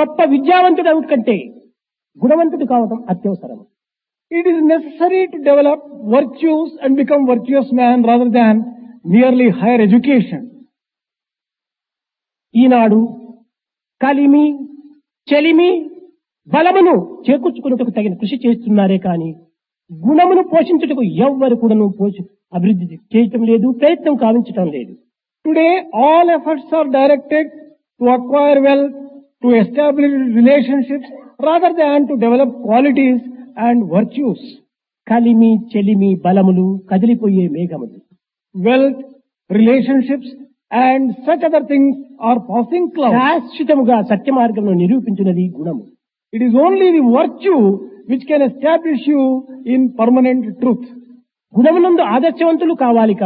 గొప్ప విద్యావంతుడు కంటే గుణవంతుడు కావడం అత్యవసరం It is necessary to develop virtues and become virtuous man rather than merely higher education. ఈనాడు కలిమి చెలిమి బలమును చేకూర్చుకున్నట్టుకు తగిన కృషి చేస్తున్నారే కాని గుణమును పోషించుటకు ఎవ్వరు కూడాను పోషి అభివృద్ధి చేయటం లేదు ప్రయత్నం కావించటం లేదు Today, all efforts are directed to acquire wealth, to establish relationships, rather than to develop qualities and virtues. కలిమి చెలిమి బలములు కదిలిపోయే మేఘములు Wealth, relationships, and such other things are passing clouds. శాశ్వతముగా సత్య మార్గంలో నిరూపించినది గుణము It is only the virtue which can establish you in permanent truth. గుణమునందు ఆదర్శవంతులు కావాలి